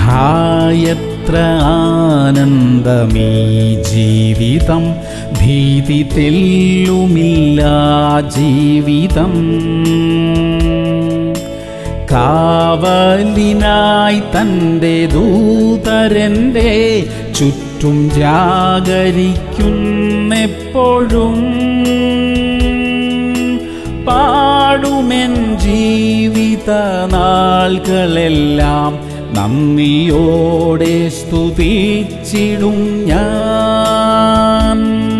ഹായത്ര ആനന്ദമീ ജീവിതം ഭീതി തെല്ലുമില്ല ജീവിതം കാവലിനായി തൻ്റെ ദൂതരൻ്റെ ചുറ്റും ജാഗരിക്കുന്നെപ്പോഴും പാടുമെൻ ജീവിത നാളുകളെല്ലാം നന്ദിയോടെ സ്തുതിച്ചിടും ഞാൻ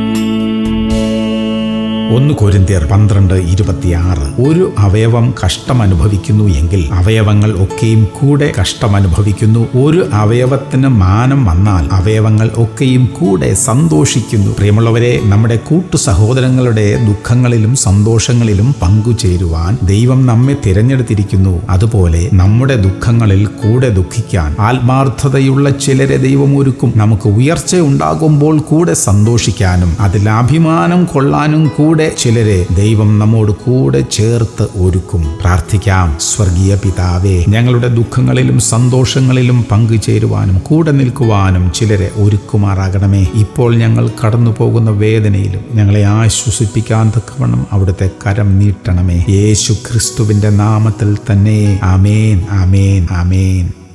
ഒന്ന് കൊരിന്തിയർ പന്ത്രണ്ട് ഇരുപത്തിയാറ് ഒരു അവയവം കഷ്ടം അനുഭവിക്കുന്നു എങ്കിൽ അവയവങ്ങൾ ഒക്കെയും കൂടെ കഷ്ടം അനുഭവിക്കുന്നു ഒരു അവയവത്തിന് മാനം വന്നാൽ അവയവങ്ങൾ ഒക്കെയും കൂടെ സന്തോഷിക്കുന്നു പ്രിയമുള്ളവരെ നമ്മുടെ കൂട്ടു സഹോദരങ്ങളുടെ ദുഃഖങ്ങളിലും സന്തോഷങ്ങളിലും പങ്കുചേരുവാൻ ദൈവം നമ്മെ തിരഞ്ഞെടുത്തിരിക്കുന്നു അതുപോലെ നമ്മുടെ ദുഃഖങ്ങളിൽ കൂടെ ദുഃഖിക്കാൻ ആത്മാർത്ഥതയുള്ള ചിലരെ ദൈവം ഒരുക്കും നമുക്ക് ഉയർച്ച ഉണ്ടാകുമ്പോൾ കൂടെ സന്തോഷിക്കാനും അതിൽ അഭിമാനം കൊള്ളാനും കൂടെ ചിലരെ ദൈവം നമ്മോട് കൂടെ ചേർത്ത് ഒരുക്കും പ്രാർത്ഥിക്കാം സ്വർഗീയ പിതാവേ ഞങ്ങളുടെ ദുഃഖങ്ങളിലും സന്തോഷങ്ങളിലും പങ്കുചേരുവാനും കൂടെ നിൽക്കുവാനും ചിലരെ ഒരുക്കുമാറാകണമേ ഇപ്പോൾ ഞങ്ങൾ കടന്നു പോകുന്ന വേദനയിലും ഞങ്ങളെ ആശ്വസിപ്പിക്കാൻ തക്കവണ്ണം അവിടുത്തെ കരം നീട്ടണമേ യേശു ക്രിസ്തുവിന്റെ നാമത്തിൽ തന്നെ ആമേൻ ആമേൻ ആമേൻ